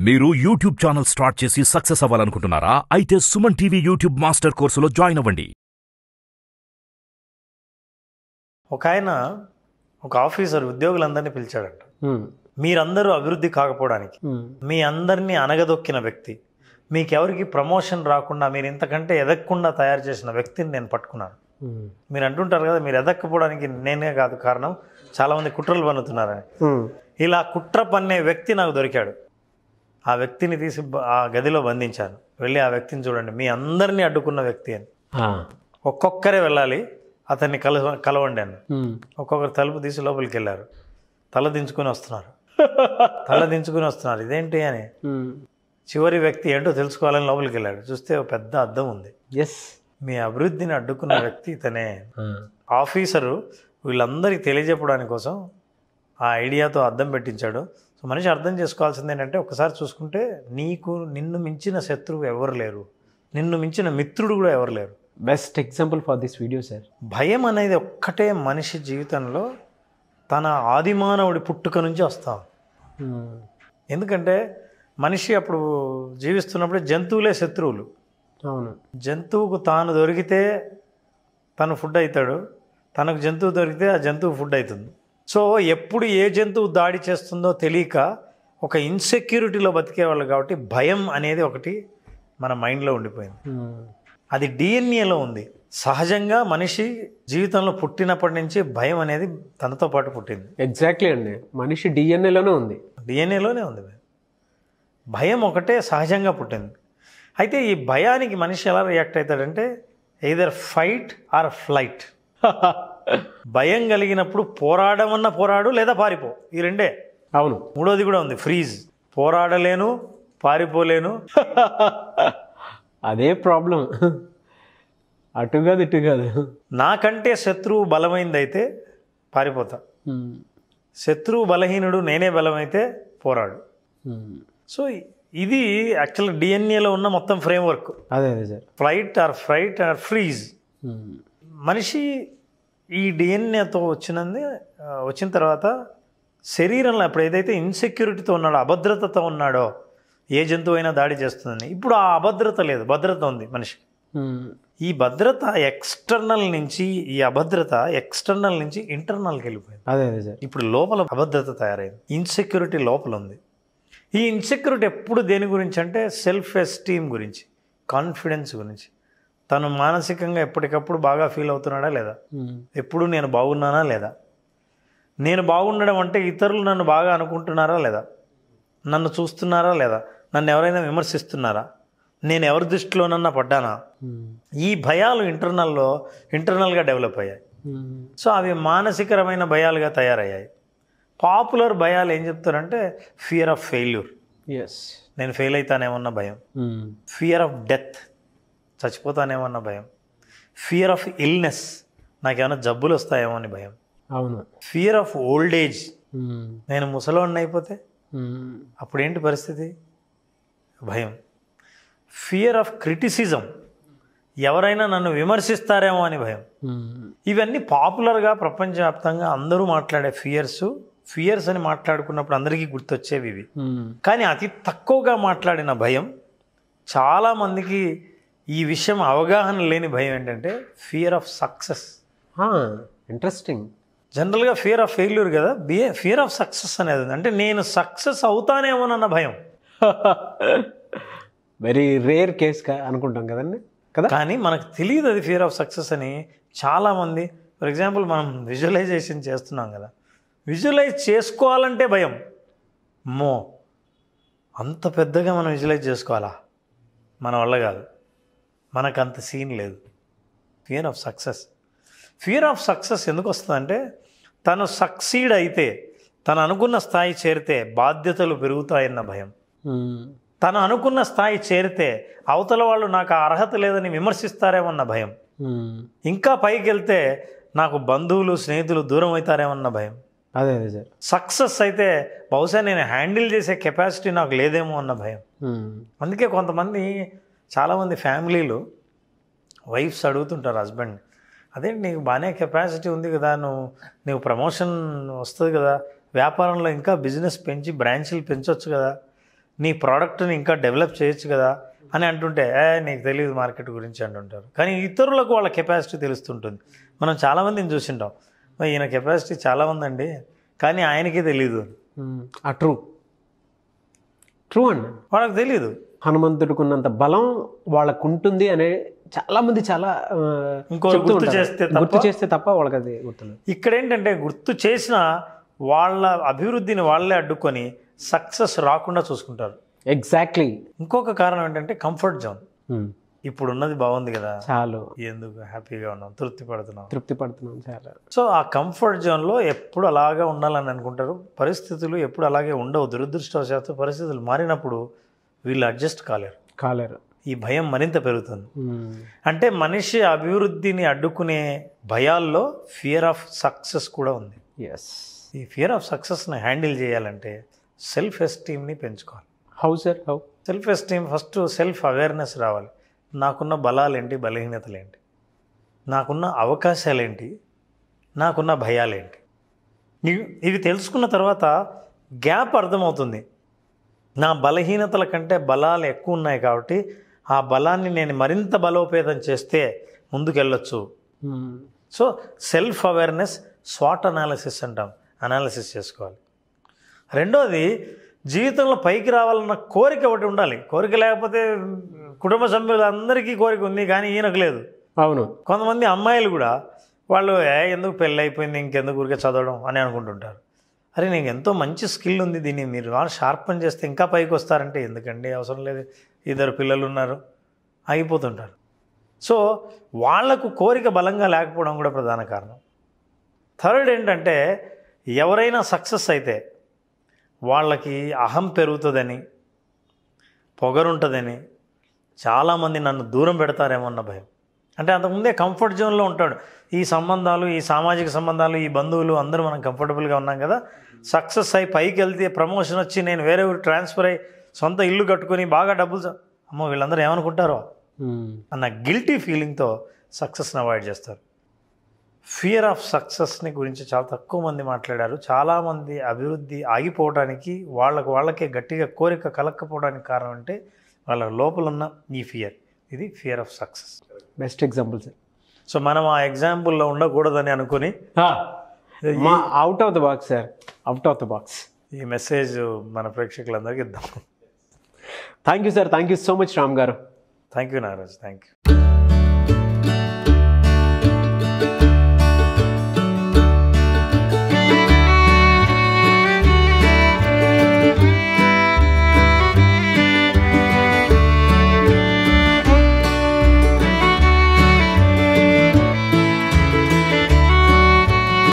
మీరు YouTube channel start చేసి success అవ్వాలనుకుంటున్నారా అయితే సుమన్ టీవీ యూట్యూబ్ మాస్టర్ కోర్సులో జాయిన్ అవ్వండి ఒక ఆయన ఒక ఆఫీసర్ ఉద్యోగులందరినీ పిలిచాడంట మీరందరూ అభివృద్ధి కాకపోవడానికి మీ అందరినీ అనగదొక్కిన వ్యక్తి మీకెవరికి ప్రమోషన్ రాకుండా మీరు ఇంతకంటే ఎదగకుండా తయారు చేసిన వ్యక్తిని నేను పట్టుకున్నాను మీరు అంటుంటారు కదా మీరు ఎదక్కపోవడానికి నేనే కాదు కారణం చాలామంది కుట్రలు పన్నుతున్నారని ఇలా కుట్ర పన్నే వ్యక్తి నాకు దొరికాడు ఆ వ్యక్తిని తీసి బ- ఆ గదిలో బంధించాను వెళ్ళి ఆ వ్యక్తిని చూడండి మీ అందరినీ అడ్డుకున్న వ్యక్తి అని ఒక్కొక్కరే వెళ్ళాలి అతన్ని కల కలవండి అని ఒక్కొక్కరు తలుపు తీసి లోపలికి వెళ్ళారు తల దించుకుని వస్తున్నారు తల దించుకుని వస్తున్నారు ఇదేంటి అని చివరి వ్యక్తి ఏంటో తెలుసుకోవాలని లోపలికి వెళ్ళాడు చూస్తే ఒక పెద్ద అద్దం ఉంది ఎస్ మీ అభివృద్ధిని అడ్డుకున్న వ్యక్తి ఇతనే ఆఫీసరు వీళ్ళందరికీ తెలియజెప్పడానికి కోసం ఆ ఐడియాతో అద్దం పెట్టించాడు సో మనిషి అర్థం చేసుకోవాల్సింది ఏంటంటే ఒకసారి చూసుకుంటే నీకు నిన్ను మించిన శత్రువు ఎవరు లేరు నిన్ను మించిన మిత్రుడు కూడా ఎవరు లేరు best example for this video sir భయం అనేది ఒక్కటే మనిషి జీవితంలో తన ఆదిమానవుడి పుట్టుక నుంచి వస్తాం ఎందుకంటే మనిషి అప్పుడు జీవిస్తున్నప్పుడు జంతువులే శత్రువులు అవును జంతువుకు తాను దొరికితే తను ఫుడ్ అవుతాడు తనకు జంతువు దొరికితే ఆ జంతువు ఫుడ్ అవుతుంది సో ఎప్పుడు ఏ జంతువు దాడి చేస్తుందో తెలియక ఒక ఇన్సెక్యూరిటీలో బతికేవాళ్ళు కాబట్టి భయం అనేది ఒకటి మన మైండ్లో ఉండిపోయింది అది డిఎన్ఏలో ఉంది సహజంగా మనిషి జీవితంలో పుట్టినప్పటి నుంచి భయం అనేది తనతో పాటు పుట్టింది ఎగ్జాక్ట్లీ అండి మనిషి డిఎన్ఏలోనే ఉంది డిఎన్ఏలోనే ఉంది భయం. భయం ఒకటే సహజంగా పుట్టింది అయితే ఈ భయానికి మనిషి ఎలా రియాక్ట్ అవుతాడంటే ఎయిదర్ ఫైట్ ఆర్ ఫ్లైట్ భయం కలిగినప్పుడు పోరాడమన్న పోరాడు లేదా పారిపో ఈ రెండే అవును మూడోది కూడా ఉంది ఫ్రీజ్ పోరాడలేను పారిపోలేను అదే ప్రాబ్లం అటు కాదు ఇటు కాదు నాకంటే శత్రువు బలమైందైతే పారిపోతా శత్రువు బలహీనుడు నేనే బలమైతే పోరాడు సో ఇది యాక్చువల్ డిఎన్ఏలో ఉన్న మొత్తం ఫ్రేమ్వర్క్ అదే అదే sir flight or fright or freeze మనిషి ఈ డిఎన్ఏతో వచ్చినంది ఆ, వచ్చిన తర్వాత శరీరంలో ఇప్పుడు ఏదైతే ఇన్సెక్యూరిటీతో ఉన్నాడో అభద్రతతో ఉన్నాడో ఏ జంతువు అయినా దాడి చేస్తుందని ఇప్పుడు ఆ అభద్రత లేదు భద్రత ఉంది మనిషికి ఈ భద్రత ఎక్స్టర్నల్ నుంచి ఈ అభద్రత ఎక్స్టర్నల్ నుంచి ఇంటర్నల్కి వెళ్ళిపోయింది అదే అదే సార్ ఇప్పుడు లోపల అభద్రత తయారైంది ఇన్సెక్యూరిటీ లోపల ఉంది ఈ ఇన్సెక్యూరిటీ ఎప్పుడు దేని గురించి అంటే సెల్ఫ్ ఎస్టీమ్ గురించి కాన్ఫిడెన్స్ గురించి తను మానసికంగా ఎప్పటికప్పుడు బాగా ఫీల్ అవుతున్నాడా లేదా ఎప్పుడు నేను బాగున్నానా లేదా నేను బాగుండడం అంటే ఇతరులు నన్ను బాగా అనుకుంటున్నారా లేదా నన్ను చూస్తున్నారా లేదా నన్ను ఎవరైనా విమర్శిస్తున్నారా నేను ఎవరి దృష్టిలోనన్నా పడ్డానా ఈ భయాలు ఇంటర్నల్లో ఇంటర్నల్గా డెవలప్ అయ్యాయి సో అవి మానసికరమైన భయాలుగా తయారయ్యాయి పాపులర్ భయాలు ఏం చెప్తారంటే ఫియర్ ఆఫ్ ఫెయిల్యూర్ ఎస్ నేను ఫెయిల్ అవుతానేమన్న భయం ఫియర్ ఆఫ్ డెత్ చచ్చిపోతానేమన్న భయం ఫియర్ ఆఫ్ ఇల్నెస్ నాకేమైనా జబ్బులు వస్తాయేమో అని భయం అవును ఫియర్ ఆఫ్ ఓల్డ్ ఏజ్ నేను ముసలోడిని అయిపోతే అప్పుడు ఏంటి పరిస్థితి భయం ఫియర్ ఆఫ్ క్రిటిసిజం ఎవరైనా నన్ను విమర్శిస్తారేమో అని భయం ఇవన్నీ పాపులర్గా ప్రపంచవ్యాప్తంగా అందరూ మాట్లాడే ఫియర్స్ ఫియర్స్ అని మాట్లాడుకున్నప్పుడు అందరికీ గుర్తొచ్చేవి ఇవి కానీ అతి తక్కువగా మాట్లాడిన భయం చాలామందికి ఈ విషయం అవగాహన లేని భయం ఏంటంటే ఫియర్ ఆఫ్ సక్సెస్ ఇంట్రెస్టింగ్ జనరల్గా ఫియర్ ఆఫ్ ఫెయిల్యూర్ కదా బిఏ ఫియర్ ఆఫ్ సక్సెస్ అనేది ఉంది అంటే నేను సక్సెస్ అవుతానేమోనన్న భయం వెరీ రేర్ కేస్ అనుకుంటాం కదండి కదా కానీ మనకు తెలియదు అది ఫియర్ ఆఫ్ సక్సెస్ అని చాలామంది ఫర్ ఎగ్జాంపుల్ మనం విజువలైజేషన్ చేస్తున్నాం కదా విజువలైజ్ చేసుకోవాలంటే భయం మో అంత పెద్దగా మనం విజువలైజ్ చేసుకోవాలా మన వల్ల కాదు మనకు అంత సీన్ లేదు fear of success fear of success ఎందుకు వస్తుందంటే తను సక్సీడ్ అయితే తను అనుకున్న స్థాయి చేరితే బాధ్యతలు పెరుగుతాయన్న భయం తను అనుకున్న స్థాయి చేరితే అవతల వాళ్ళు నాకు ఆ అర్హత లేదని విమర్శిస్తారేమన్న భయం ఇంకా పైకి వెళ్తే నాకు బంధువులు స్నేహితులు దూరం అవుతారేమన్న భయం అదే అదే సార్ సక్సెస్ అయితే బహుశా నేను హ్యాండిల్ చేసే కెపాసిటీ నాకు లేదేమో అన్న భయం అందుకే కొంతమంది చాలామంది ఫ్యామిలీలు వైఫ్స్ అడుగుతుంటారు హస్బెండ్ అదేంటి నీకు బాగానే కెపాసిటీ ఉంది కదా నువ్వు నీకు ప్రమోషన్ వస్తుంది కదా వ్యాపారంలో ఇంకా బిజినెస్ పెంచి బ్రాంచీలు పెంచవచ్చు కదా నీ ప్రోడక్ట్ని ఇంకా డెవలప్ చేయొచ్చు కదా అని అంటుంటే "ఏ, నీకు తెలియదు మార్కెట్ గురించి అంటుంటారు కానీ ఇతరులకు వాళ్ళ కెపాసిటీ తెలుస్తుంటుంది మనం చాలామందిని చూసింటాం "ఓ, ఈయన కెపాసిటీ చాలా ఉందండి కానీ ఆయనకే తెలియదు ఆ ట్రూ ట్రూ అండి వాళ్ళకి తెలియదు హనుమంతుడికి ఉన్నంత బలం వాళ్ళకు ఉంటుంది అనే చాలా మంది చాలా ఆ, ఇంకోరు చెప్తూ గుర్తు ఉంటారు. చేస్తే తప్ప- గుర్తు చేస్తే తప్ప వాళ్ళకి అది గుర్తుంది ఇక్కడ ఏంటంటే గుర్తు చేసిన వాళ్ళ అభివృద్ధిని వాళ్ళే అడ్డుకొని సక్సెస్ రాకుండా చూసుకుంటారు ఎగ్జాక్ట్లీ ఇంకొక కారణం ఏంటంటే కంఫర్ట్ జోన్ ఇప్పుడు ఉన్నది బాగుంది కదా చాలు ఎందుకు హ్యాపీగా ఉన్నాం తృప్తి పడుతున్నాం తృప్తి పడుతున్నాం చాలా సో ఆ కంఫర్ట్ జోన్లో ఎప్పుడు అలాగా ఉండాలని అనుకుంటారు పరిస్థితులు ఎప్పుడు అలాగే ఉండవు దురదృష్టవశాత్తు పరిస్థితులు మారినప్పుడు వీళ్ళు అడ్జస్ట్ కాలేరు కాలేరు ఈ భయం మరింత పెరుగుతుంది అంటే మనిషి అభివృద్ధిని అడ్డుకునే భయాల్లో ఫియర్ ఆఫ్ సక్సెస్ కూడా ఉంది ఎస్ ఈ ఫియర్ ఆఫ్ సక్సెస్ని హ్యాండిల్ చేయాలంటే సెల్ఫ్ ఎస్టీమ్ని పెంచుకోవాలి how sir how self esteem first self awareness రావాలి నాకున్న బలాలేంటి బలహీనతలేంటి నాకున్న అవకాశాలేంటి నాకున్న భయాలేంటి ఇవి ఇవి తెలుసుకున్న తర్వాత గ్యాప్ అర్థమవుతుంది నా బలహీనతల కంటే బలాలు ఎక్కువ ఉన్నాయి కాబట్టి ఆ బలాన్ని నేను మరింత బలోపేతం చేస్తే ముందుకెళ్ళొచ్చు సో సెల్ఫ్ అవేర్నెస్ స్వాట్ అనాలిసిస్ అంటాం అనాలిసిస్ చేసుకోవాలి రెండోది జీవితంలో పైకి రావాలన్న కోరిక ఒకటి ఉండాలి కోరిక లేకపోతే కుటుంబ సభ్యులందరికీ కోరిక ఉంది కానీ ఈయనకు లేదు అవును కొంతమంది అమ్మాయిలు కూడా వాళ్ళు ఏ ఎందుకు పెళ్ళి అయిపోయింది ఇంకెందుకు ఊరికే చదవడం అని అనుకుంటుంటారు అరే నీకు ఎంతో మంచి స్కిల్ ఉంది దీన్ని మీరు వాళ్ళు షార్పన్ చేస్తే ఇంకా పైకి వస్తారంటే ఎందుకండి అవసరం లేదు ఇద్దరు పిల్లలు ఉన్నారు ఆగిపోతుంటారు సో వాళ్లకు కోరిక బలంగా లేకపోవడం కూడా ప్రధాన కారణం థర్డ్ ఏంటంటే ఎవరైనా సక్సెస్ అయితే వాళ్ళకి అహం పెరుగుతుందని పొగరుంటుందని చాలామంది నన్ను దూరం పెడతారేమో అన్న భయం అంటే అంతకుముందే కంఫర్ట్ జోన్లో ఉంటాడు ఈ సంబంధాలు ఈ సామాజిక సంబంధాలు ఈ బంధువులు అందరూ మనం కంఫర్టబుల్గా ఉన్నాం కదా సక్సెస్ అయి పైకి వెళ్తే ప్రమోషన్ వచ్చి నేను వేరే ఊరు ట్రాన్స్ఫర్ అయ్యి సొంత ఇల్లు కట్టుకొని బాగా డబ్బులు స- అమ్మో వీళ్ళందరూ ఏమనుకుంటారో అన్న గిల్టీ ఫీలింగ్తో సక్సెస్ని అవాయిడ్ చేస్తారు ఫియర్ ఆఫ్ సక్సెస్ని గురించి చాలా తక్కువ మంది మాట్లాడారు చాలామంది అభివృద్ధి ఆగిపోవడానికి వాళ్ళకు వాళ్ళకే గట్టిగా కోరిక కలక్కపోవడానికి కారణం అంటే వాళ్ళ లోపల ఉన్న ఈ ఫియర్ ఇది fear of success best example sir so మనం ఆ ఎగ్జాంపుల్లో ఉండకూడదని అనుకుని మా out of the box sir out of the box ఈ మెసేజ్ మన ప్రేక్షకులందరికీ ఇద్దాం thank you sir thank you so much Ram garu thank you Nagaraj thank you